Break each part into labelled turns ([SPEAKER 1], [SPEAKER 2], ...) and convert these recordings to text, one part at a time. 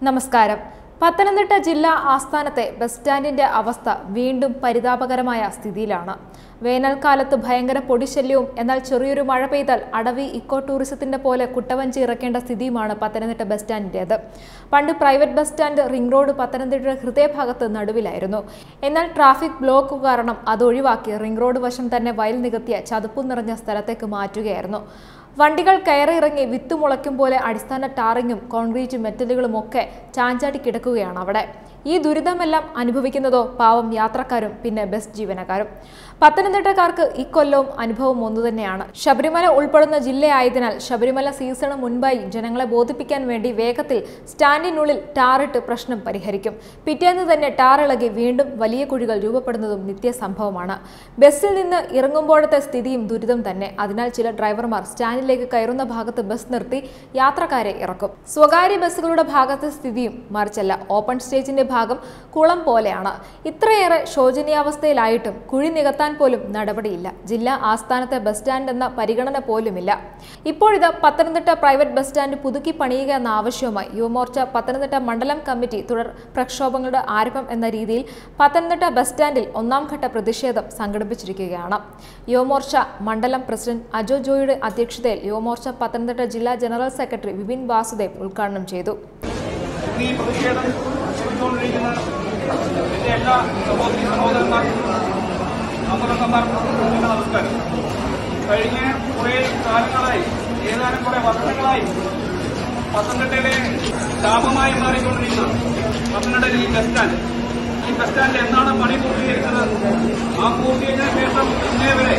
[SPEAKER 1] നമസ്കാരം പത്തനംതിട്ട ജില്ലാ ആസ്ഥാനത്തെ ബസ് സ്റ്റാൻഡിന്റെ അവസ്ഥ വീണ്ടും പരിതാപകരമായ സ്ഥിതിയിലാണ് വേനൽക്കാലത്ത് ഭയങ്കര പൊടിശല്യവും എന്നാൽ ചെറിയൊരു മഴ പെയ്താൽ അടവി ഇക്കോ ടൂറിസത്തിന്റെ പോലെ കുട്ടവഞ്ചി ഇറക്കേണ്ട സ്ഥിതിയുമാണ് പത്തനംതിട്ട ബസ് സ്റ്റാൻഡിൻ്റേത് പണ്ട് private bus stand ring road Pathanamthitta ഹൃദയഭാഗത്ത് നടുവിലായിരുന്നു എന്നാൽ ട്രാഫിക് ബ്ലോക്ക് കാരണം അത് ഒഴിവാക്കി റിംഗ് റോഡ് വശം തന്നെ വയൽ നികത്തിയ ചതുപ്പ് നിറഞ്ഞ സ്ഥലത്തേക്ക് മാറ്റുകയായിരുന്നു വണ്ടികൾ കയറിയിറങ്ങി വിത്ത് മുളയ്ക്കും പോലെ അടിസ്ഥാന ടാറിങ്ങും കോൺക്രീറ്റും മെറ്റലുകളും ഒക്കെ ചാഞ്ചാടി കിടക്കുകയാണ് അവിടെ ഈ ദുരിതമെല്ലാം അനുഭവിക്കുന്നതോ പാവം യാത്രക്കാരും പിന്നെ ബസ് ജീവനക്കാരും പത്തനംതിട്ടക്കാർക്ക് ഇക്കൊല്ലവും അനുഭവം ഒന്നുതന്നെയാണ് ശബരിമല ഉൾപ്പെടുന്ന ജില്ലയായതിനാൽ ശബരിമല സീസണ് മുൻപായി ജനങ്ങളെ ബോധിപ്പിക്കാൻ വേണ്ടി വേഗത്തിൽ സ്റ്റാൻഡിനുള്ളിൽ ടാറിട്ട് പ്രശ്നം പരിഹരിക്കും പിറ്റേന്ന് തന്നെ ടാറിളകി വീണ്ടും വലിയ കുഴികൾ രൂപപ്പെടുന്നതും നിത്യസംഭവമാണ് ബസ്സിൽ നിന്ന് ഇറങ്ങുമ്പോഴത്തെ സ്ഥിതിയും ദുരിതം തന്നെ അതിനാൽ ചില ഡ്രൈവർമാർ സ്റ്റാൻഡിലേക്ക് കയറുന്ന ഭാഗത്ത് ബസ് നിർത്തി യാത്രക്കാരെ ഇറക്കും സ്വകാര്യ ബസ്സുകളുടെ ഭാഗത്തെ സ്ഥിതിയും മറിച്ചല്ല ഓപ്പൺ സ്റ്റേജിന്റെ ഭാഗം കുളം പോലെയാണ് ഇത്രയേറെ ശോചനീയാവസ്ഥയിലായിട്ടും കുഴി നികത്താൻ പോലും നടപടിയില്ല ജില്ലാ ആസ്ഥാനത്തെ ബസ് സ്റ്റാൻഡ് എന്ന പരിഗണന പോലുമില്ല ഇപ്പോഴിത് പത്തനംതിട്ട പ്രൈവറ്റ് ബസ് സ്റ്റാൻഡ് പുതുക്കി പണിയുക എന്ന ആവശ്യവുമായി യുവമോർച്ച പത്തനംതിട്ട മണ്ഡലം കമ്മിറ്റി തുടർ പ്രക്ഷോഭങ്ങളുടെ ആരംഭം എന്ന രീതിയിൽ പത്തനംതിട്ട ബസ് സ്റ്റാൻഡിൽ ഒന്നാം ഘട്ട പ്രതിഷേധം സംഘടിപ്പിച്ചിരിക്കുകയാണ് യുവമോർച്ച മണ്ഡലം പ്രസിഡന്റ് അജോ ജോയുടെ അധ്യക്ഷതയിൽ യുവമോർച്ച പത്തനംതിട്ട ജില്ലാ ജനറൽ സെക്രട്ടറി വിപിൻ വാസുദേവ് ഉദ്ഘാടനം ചെയ്തു
[SPEAKER 2] ഈ പ്രതിഷേധം ചെയ്തുകൊണ്ടിരിക്കുന്ന എന്റെ എല്ലാ സഹോദരി സഹോദരന്മാർക്കും അമൃതന്മാർക്കും എന്റെ നമസ്കാരം കഴിഞ്ഞ കുറെ കാലങ്ങളായി ഏതാനും കുറെ വർഷങ്ങളായി പത്തനംതിട്ടയിലെ ശാപമായി മാറിക്കൊണ്ടിരിക്കുന്ന പത്തനംതിട്ട ഈ ബസ് സ്റ്റാൻഡ് ഈ ബസ് സ്റ്റാൻഡ് എന്നാണ് പണി പൂർത്തീകരിച്ചത് ആ പൂർത്തീകരിച്ച ശേഷം ഇന്നേ വരെ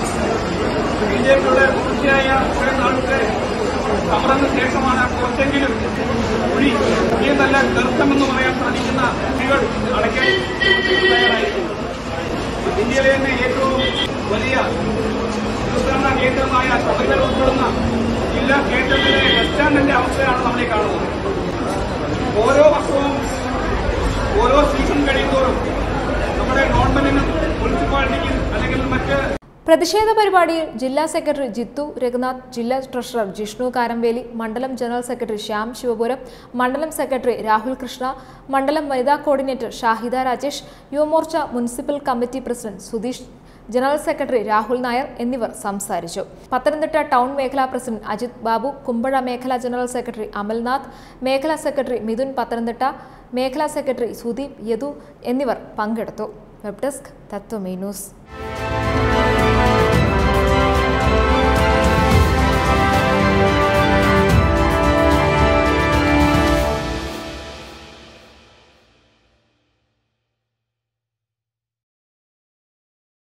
[SPEAKER 2] ബി ജെ പിയുടെ തുടർച്ചയായ കുറെ നാളുകളെ സമരത്തിന് ശേഷമാണ് കുറച്ചെങ്കിലും കുഴി കുഴിയെന്നല്ല ഗർത്തമെന്ന് പറയാൻ സാധിക്കുന്ന കുഴികൾ അടയ്ക്കാൻ തയ്യാറായിരിക്കുന്നു ഇന്ത്യയിലെ തന്നെ ഏറ്റവും വലിയ തീർത്ഥാടന കേന്ദ്രമായ ശബരിമല ഉൾപ്പെടുന്ന ജില്ലാ കേന്ദ്രത്തിലെ ബസ് സ്റ്റാൻഡിന്റെ അവസ്ഥയാണ് നമ്മൾ ഈ കാണുന്നത് ഓരോ വർഷവും ഓരോ സീസൺ കഴിയുന്തോറും നമ്മുടെ ഗവൺമെന്റിനും മുനിസിപ്പാലിറ്റിക്കും അല്ലെങ്കിൽ മറ്റ്
[SPEAKER 1] പ്രതിഷേധ പരിപാടിയിൽ ജില്ലാ സെക്രട്ടറി ജിത്തു രഘുനാഥ് ജില്ലാ ട്രഷറർ ജിഷ്ണു കാരംവേലി മണ്ഡലം ജനറൽ സെക്രട്ടറി ശ്യാം ശിവപുരം മണ്ഡലം സെക്രട്ടറി രാഹുൽ കൃഷ്ണ മണ്ഡലം വനിതാ coordinator Shahida Rajesh Yuvamorcha municipal committee president Sudheesh general secretary Rahul Nair എന്നിവർ സംസാരിച്ചു പത്തനംതിട്ട ടൗൺ മേഖലാ പ്രസിഡന്റ് അജിത് ബാബു കുമ്പഴ മേഖലാ ജനറൽ സെക്രട്ടറി അമൽനാഥ് മേഖലാ സെക്രട്ടറി മിഥുൻ പത്തനംതിട്ട മേഖലാ സെക്രട്ടറി സുദീപ് യദു എന്നിവർ പങ്കെടുത്തു വെബ് ഡെസ്ക് തത്വമേ ന്യൂസ്